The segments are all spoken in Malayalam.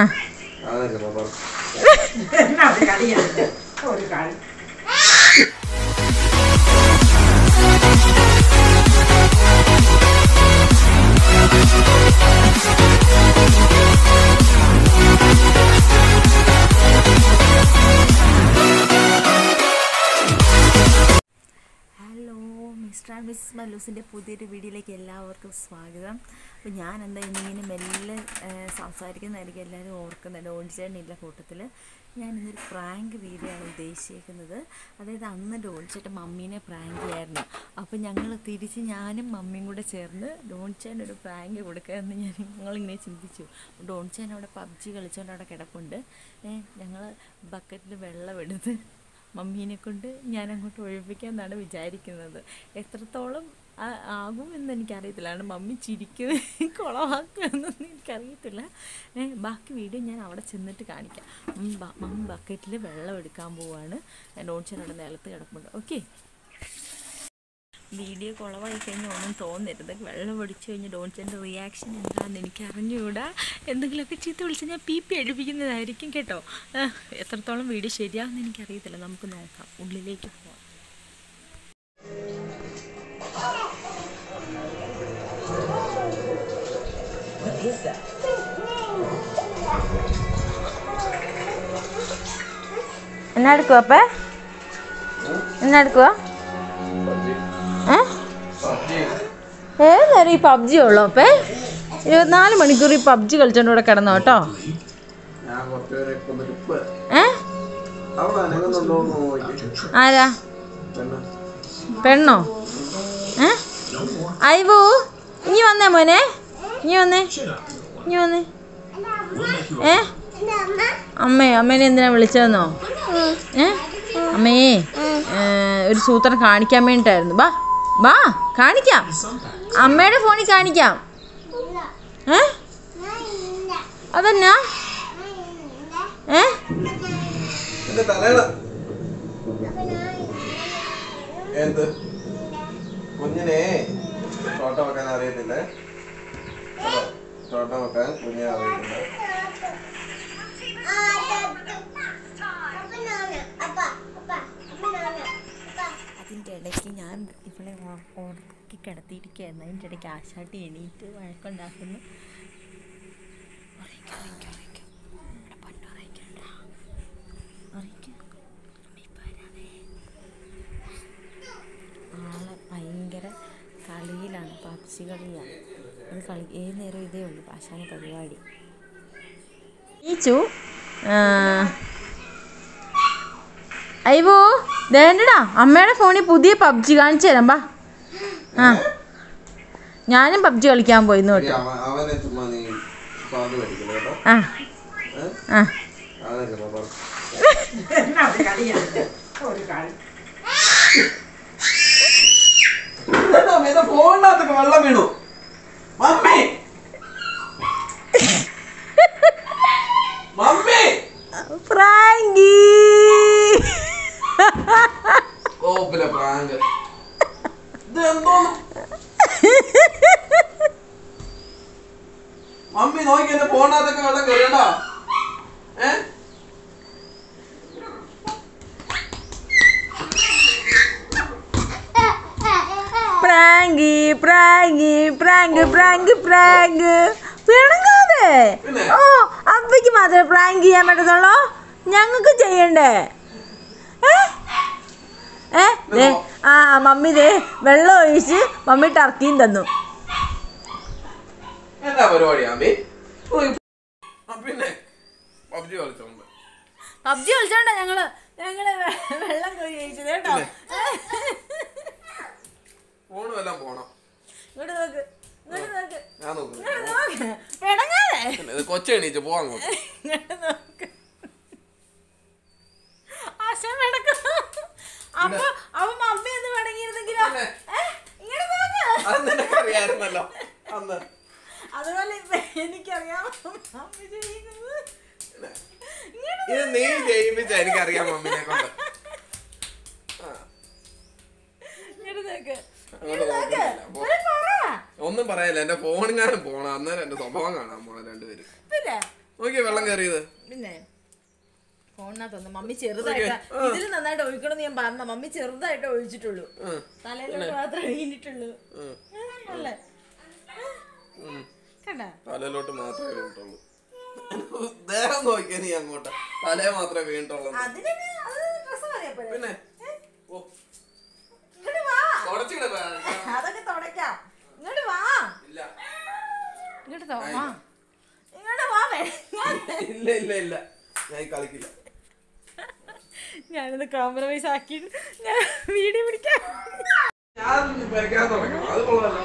അതല്ലേ പാപ്പ എന്നാ ഒരു കളിയാണ് ഒരു കളി ഹലോ മിസ്റ്റർ ആൻഡ് മിസ്സസ് മല്ലൂസിൻ്റെ പുതിയൊരു വീഡിയോയിലേക്ക് എല്ലാവർക്കും സ്വാഗതം അപ്പോൾ ഞാൻ എന്താ ഇന്നിങ്ങനെ മെല്ലെ ഏഹ്, സംസാരിക്കുന്നതായിരിക്കും എല്ലാവരും ഓർക്കുന്നുണ്ട് ഓടിച്ചേട്ടനില്ല കൂട്ടത്തിൽ ഞാൻ ഇന്നൊരു പ്രാങ്ക് വീഡിയോ ആണ് ഉദ്ദേശിക്കുന്നത് അതായത് അന്ന് ഡോൺചേട്ടൻ മമ്മീനെ പ്രാങ്ക് ചെയ്യായിരുന്നു അപ്പോൾ ഞങ്ങൾ തിരിച്ച് ഞാനും മമ്മിയും കൂടെ ചേർന്ന് ഡോൺചേട്ടൻ ഒരു പ്രാങ്ക് കൊടുക്കാമെന്ന് ഞാൻ ഞങ്ങളിങ്ങനെ ചിന്തിച്ചു ഡോൺചേട്ടൻ അവിടെ പബ്ജി കളിച്ചുകൊണ്ട് അവിടെ കിടപ്പുണ്ട് ഞങ്ങൾ ബക്കറ്റിൽ വെള്ളം എടുത്ത് മമ്മീനെ കൊണ്ട് ഞാൻ അങ്ങോട്ട് ഒഴിപ്പിക്കാമെന്നാണ് വിചാരിക്കുന്നത് എത്രത്തോളം ആ- ആകുമെന്ന് എനിക്കറിയത്തില്ല കാരണം മമ്മി ചിരിക്കും കുളമാക്കുമെന്നൊന്നും എനിക്കറിയത്തില്ല ഏ, ബാക്കി വീഡിയോ ഞാൻ അവിടെ ചെന്നിട്ട് കാണിക്കാം ഉം, ബ- മമ്മി ബക്കറ്റിൽ വെള്ളം എടുക്കാൻ പോവാണ് ഡോൺച്ചൻ അവിടെ നിലത്ത് കിടപ്പുണ്ട് ഓക്കെ വീഡിയോ കുളവായി കഴിഞ്ഞാൽ ഒന്നും തോന്നരുത് വെള്ളം ഒടിച്ചു കഴിഞ്ഞ് ഡോൺച്ചൻ്റെ റിയാക്ഷൻ എന്താണെന്ന് എനിക്ക് അറിഞ്ഞുകൂടാ എന്തെങ്കിലുമൊക്കെ ചീത്ത വിളിച്ച് ഞാൻ പി പി അടുപ്പിക്കുന്നതായിരിക്കും കേട്ടോ ആ, എത്രത്തോളം വീഡിയോ ശരിയാണെന്ന് എനിക്കറിയത്തില്ല നമുക്ക് നോക്കാം ഉള്ളിലേക്ക് പോവാം എന്നാ എടുക്കുവാ അപ്പേ എന്നാ എടുക്കുവാ ഏ ഏത് നേരം ഈ പബ്ജി ഉള്ളു അപ്പേ ഇരുപത്തിനാല് മണിക്കൂർ ഈ പബ്ജി കളിച്ചോണ്ട് ഇവിടെ കിടന്നോ കേട്ടോ ഞാൻ കുറച്ചുപേരെ കൊന്നിട്ട് ഇപ്പൊ ഏ അവിടെ അനങ്ങുന്നുണ്ടോ എന്ന് നോക്കി ആരാ പിന്നെ പെണ്ണോ ഏ അയ്വൂ ഇനി വന്നേ മോനെ ഇനി വന്നേ ഇനി വന്നേ ഏ അമ്മേ അമ്മേനെ എന്തിനാ വിളിച്ചതെന്നോ ഏ അമ്മേ ഏ, ഒരു സൂത്രം കാണിക്കാൻ വേണ്ടിട്ടായിരുന്നു ബാ ബാ കാണിക്കാം അമ്മയുടെ ഫോണിൽ കാണിക്കാം ഏ അതെന്നാ ഏ എന്റെ തലയുടെ എന്ത് കുഞ്ഞിനെ ചോട്ട വെക്കാൻ അറിയത്തില്ലേ ഹലോ, ചോട്ട വെക്കാൻ കുഞ്ഞിനെ അറിയത്തില്ല അതിൻ്റെ ഇടയ്ക്ക് ഞാൻ ഇവളെ ഉറ- ഉറക്കി കിടത്തിയിരിക്കുകയായിരുന്നു അതിൻ്റെ ഇടയ്ക്ക് ആശാട്ടി എണീറ്റ് വഴക്കുണ്ടാക്കുന്നു ഉറങ്ങിക്കോ, ഉറങ്ങിക്കോ, ഉറങ്ങിക്കോ. ഇവിടെ പൊന്നു ഉറങ്ങിക്കോട്ടാ. ഉറങ്ങിക്കോ. അമ്മ ഇപ്പൊ വരാവേ. ആളെ ഭയങ്കര കളിയിലാണ് പബ്ജി കളിയാണ് അത് കളി ഏത് നേരം ഇതേ ഉള്ളൂ ആശാന് പരിപാടി ഈച്ചു അയ്യോ ദേണ്ടടാ അമ്മയുടെ ഫോണിൽ പുതിയ പബ്ജി കാണിച്ചു തരാം ബാ ആ ഞാനും പബ്ജി കളിക്കാൻ പോയി ഇന്ന് ശരി, തൊട്ട് അവ- അവനെ ചുമ്മാ നീ സ്വാദ് മേടിക്കില്ല കേട്ടോ ആ ഏ? ആ അതല്ലേ പാപ്പ എന്നാ ഒരു കളിയാണ് ഒരു കളി ഫോണിനകത്തൊക്കെ വെള്ളം വീണു മമ്മി മമ്മി പ്രാങ്കി ഓപ്പിലെ പ്രാങ്ക് ഇത് എന്തോന്ന് മമ്മി നോക്കി എന്റെ ഫോണിനകത്തൊക്കെ വെള്ളം കയറിയടാ ഏ പ്രാങ്കി പ്രാങ്കി പ്രാങ്ക് പ്രാങ്ക് പ്രാങ്ക് പിണങ്ങാതെ പിന്നെ? ഓ അപ്പയ്ക്ക് മാത്രമേ പ്രാങ്ക് ചെയ്യാൻ പറ്റത്തുള്ളൂ ഞങ്ങൾക്ക് ചെയ്യണ്ടേ ഏ ഏ ദേ, ആ മമ്മി ദേ വെള്ളം ഒഴിച്ച് മമ്മി ടർക്കിയും തന്നു എന്താ പരിപാടി അമ്മി ഓ, ഇപ്പ- ആ, പിന്നെ പബ്ജി കളിച്ചോണ്ട് പബ്ജി കളിച്ചോണ്ടാ ഞങ്ങള് ഞങ്ങള് വെള്ളം കോരി കഴിച്ചത് കേട്ടോ ഫോണും എല്ലാം പോണം ഇങ്ങോട്ട് നോക്ക് ഇങ്ങോട്ട് നോക്ക് ഞാൻ നോക്കുന്നു ഇങ്ങോട്ട് നോക്ക് പിണങ്ങാതെ പിന്നെ ഇത് കൊച്ചു എണീച്ച് പോവാൻ അങ്ങോട്ട് ഇങ്ങോട്ട് നോക്ക് ആശ പിണക്കുന്നു അപ്പൊ അപ്പൊ മമ്മി ഒന്ന് പിണങ്ങിയിരുന്നെങ്കിലോ പിന്നെ? ഏ? ഇങ്ങോട്ട് നോക്ക് അത് നിനക്കറിയായിരുന്നല്ലോ അന്ന് അതുപോലെ ഇപ്പൊ എനിക്കറിയാം മമ്മി ചെയ്യുന്നത് പിന്നെ ഇങ്ങോട്ട് ഇത് നീ ചെയ്യിപ്പിച്ച എനിക്കറിയാം മമ്മിനെ കൊണ്ട് ആ, ഇങ്ങോട്ട് നോക്ക് അങ്ങോട്ട് നോക്കുന്നില്ല. പോ. ഇവിടെ പറ ഒന്നും പറയല്ല എന്റെ ഫോണിങ്ങാനും പോണം അന്നേരം എന്റെ സ്വഭാവം കാണാൻ പോണം രണ്ടുപേരും പിന്നെ നോക്കിയേ വെള്ളം കയറിയത് പിന്നെ ഫോണിനകത്തൊന്ന് മമ്മി ചെറുതായിട്ട് ഇതിൽ നന്നായിട്ട് ഒഴിക്കണം എന്ന് ഞാൻ പറഞ്ഞ മമ്മി ചെറുതായിട്ട് ഒഴിച്ചിട്ടുള്ളൂ തലയിലോട്ട് മാത്രമേ വീണിട്ടുള്ളൂ ഉം. അല്ലേ ഉം. കണ്ട തലയിലോട്ട് മാത്രമേ വീണിട്ടുള്ളൂ ദേഹം നോക്കിയാ നീ അങ്ങോട്ട് തലേ മാത്രമേ വീണിട്ടുള്ളൂ അതിന് അത് ഡ്രസ് മതിയപ്പോഴേ പിന്നെ ഓ ഇങ്ങോട്ട് വാ തുടച്ചിടെ അതൊക്കെ തുടയ്ക്കാം ഇങ്ങോട്ട് വാ ഇല്ല ഇങ്ങോട്ട് തോ- വാ ഇങ്ങോട്ട് വാ വേ ഇല്ല ഇല്ല ഇല്ല ഞാൻ ഈ കളിക്കില്ല ഞാനിത് കോംപ്രമൈസ് ആക്കി ഞാൻ വീഡിയോ പിടിക്കാം ഞാൻ പെരക്കാൻ തുടങ്ങണം അത് കൊള്ളാലോ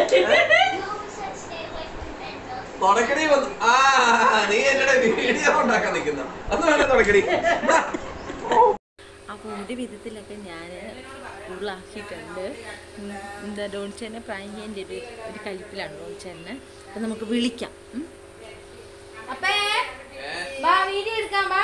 തുടക്കടി വന്നു ആ നീ എന്നോട് വീഡിയോ ഉണ്ടാക്കാൻ നിൽക്കുന്ന അന്ന് വേണേ തുടക്കടി അപ്പോൾ ഒരു വിധത്തിലൊക്കെ ഞാൻ ഉള്ളാക്കിയിട്ടുണ്ട് ഉം, എന്താ ഡോൺചേനെ പ്രാങ്കിൻ്റെ ഒരു ഒരു കഴിപ്പിലാണ് ഡോൺചേനെ അപ്പം നമുക്ക് വിളിക്കാം ഉം. അപ്പേ വാ വീഡിയോ എടുക്കാം വാ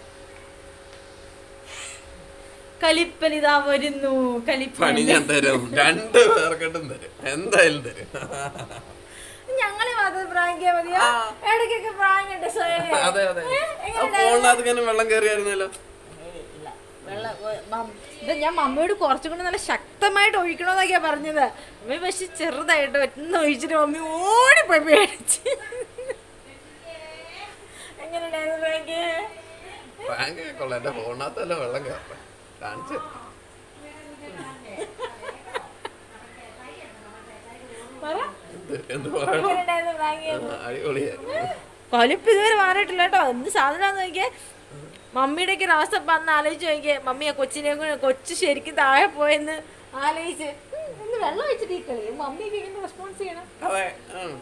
കലിപ്പൻ ഇതാ വരുന്നു കലിപ്പൻ പണി ഞാൻ തരും രണ്ട് പേർക്കിട്ടും തരും എന്തായാലും തരും ഞങ്ങളെ മാത്രം പ്രാങ്ക് ചെയ്യാൻ മതിയോ ഇടയ്ക്കൊക്കെ പ്രാങ്ക് ഉണ്ട് സ്വയം അതെ അതെ ആ ഫോണിനകത്ത് ഇങ്ങനെ വെള്ളം കയറിയായിരുന്നല്ലോ ഇല്ല വെള്ളം ഒ- മം- ഇത് ഞാൻ മമ്മിയോട് കുറച്ചും കൂടി നല്ല ശക്തമായിട്ട് ഒഴിക്കണമെന്നൊക്കെയാ പറഞ്ഞത് മമ്മി പക്ഷെ ചെറുതായിട്ട് ഒറ്റ ഒഴിച്ചിട്ട് മമ്മി ഓടിപ്പോയി പേടിച്ച് എങ്ങനെയുണ്ടായിരുന്നു പ്രാങ്ക് ബാങ്ക് കൊള്ളാം എന്റെ ഫോണിനകത്തല്ല വെള്ളം കയറട്ടെ കാണിച്ചു പറ എന്ത് എന്ത് പറയണം എങ്ങനെയുണ്ടായിരുന്നു പ്രാങ്ക് ആ, അടിപൊളിയായിരുന്നു കൊലിപ്പ് ഇതുവരെ മാറിയിട്ടില്ല കേട്ടോ എന്ത് സാധനമാന്ന് നോക്കിയേ മമ്മിയുടെ ഒക്കെ ഒരു അവസ്ഥ വന്ന് ആലോചിച്ച് നോക്കിയേ മമ്മി ആ കൊച്ചിനെ കൊണ്ട് കൊച്ചു ശരിക്കും താഴെ പോയെന്ന് ആലോചിച്ച് ഉം, ഒന്ന് വെള്ളം വെച്ചിട്ട് ഈ കളി മമ്മിയൊക്കെ എങ്ങനെ റെസ്പോൺസ് ചെയ്യണം അതെ ഉം.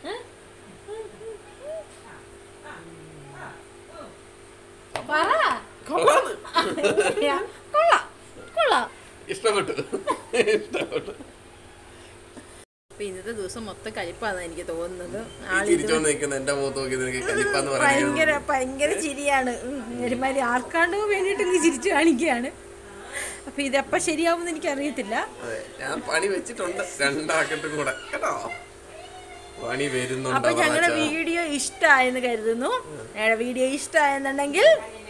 പറ കൊള്ളാന്ന് കൊള്ളാം കൊള്ളാം ഇഷ്ടപ്പെട്ടു ഇഷ്ടപ്പെട്ടു അപ്പൊ ഇന്നത്തെ ദിവസം മൊത്തം കഴിപ്പാന്ന് എനിക്ക് തോന്നുന്നത് ഈ ആളിത് ചിരിച്ചോണ്ട് നിൽക്കുന്ന എന്റെ മുഖത്ത് നോക്കി നിനക്ക് കലിപ്പാന്ന് പറയുന്നത് ഭയങ്കര ഭയങ്കര ചിരിയാണ് ഉം, ഒരുമാതിരി ആർക്കാണ്ടോ വേണ്ടിയിട്ട് ഇങ്ങനെ ചിരിച്ചു കാണിക്കുകയാണ് അപ്പൊ ഇതെപ്പ ശരിയാവുമെന്ന് എനിക്ക് അറിയത്തില്ല അതെ ഞാൻ പണി വെച്ചിട്ടുണ്ട് രണ്ടാക്കട്ടും കൂടെ കേട്ടോ പണി വരുന്നുണ്ട് അപ്പൊ ഞങ്ങളുടെ വീഡിയോ ഇഷ്ടമായെന്ന് കരുതുന്നു ഞങ്ങളുടെ വീഡിയോ ഇഷ്ടമായെന്നുണ്ടെങ്കിൽ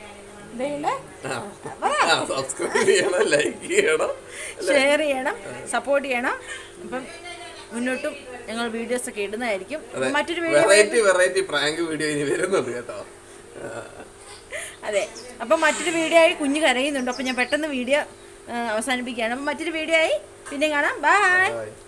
സബ്സ്ക്രൈബ് ചെയ്യണം ലൈക്ക് ചെയ്യണം ഷെയർ ചെയ്യണം സപ്പോർട്ട് ചെയ്യണം അപ്പം മുന്നോട്ടും ഞങ്ങൾ വീഡിയോസ് ഒക്കെ ഇടുന്നതായിരിക്കും അതെ മറ്റൊരു video variety variety prank video ഇനി വരുന്നുണ്ട് കേട്ടോ ആ, അതെ അപ്പം മറ്റൊരു വീഡിയോ ആയി കുഞ്ഞ് കരയുന്നുണ്ട് അപ്പം ഞാൻ പെട്ടെന്ന് വീഡിയോ അവസാനിപ്പിക്കുകയാണ് അപ്പം മറ്റൊരു വീഡിയോ ആയി പിന്നെ കാണാം ബൈ bye.